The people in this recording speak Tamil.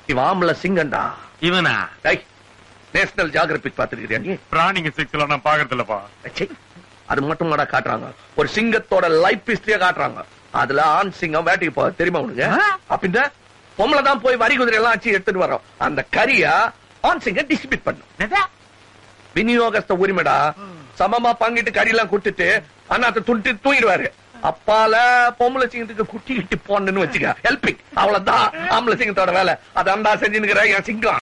இவன் ஆம்பளை சிங்கண்டா இவனா டேய் நேஷனல் ஜியாகிரபிக் பாத்துருக்கிறியா நீ பிராணிங்க செக்ஸ்ல நான் பாக்குறது இல்லப்பா ச்சே, அது மட்டும் மாடா காட்டுறாங்க ஒரு சிங்கத்தோட லைஃப் ஹிஸ்டரிய காட்டுறாங்க அதுல ஆண் சிங்கம் வேட்டைக்கு போக தெரியுமா உனக்கு அப்படின்னா பொம்பளை தான் போய் வரி குதிரை எல்லாம் வச்சு எடுத்துட்டு வரோம் அந்த கறிய ஆண் சிங்கம் டிஸ்ட்ரிபியூட் பண்ணும் விநியோகஸ்த உரிமைடா சமமா பங்கிட்டு கறி எல்லாம் கொடுத்துட்டு அண்ணாத்த துண்டு தூங்கிடுவாரு அப்பால பொம்பளை சிங்கத்துக்கு குட்டி கிட்டி போடணும்னு வச்சுக்க ஹெல்பிங் அவ்வளவுதான் ஆம்பளை சிங்கத்தோட வேலை அதான்டா செஞ்சுன்னு என் சிங்கம்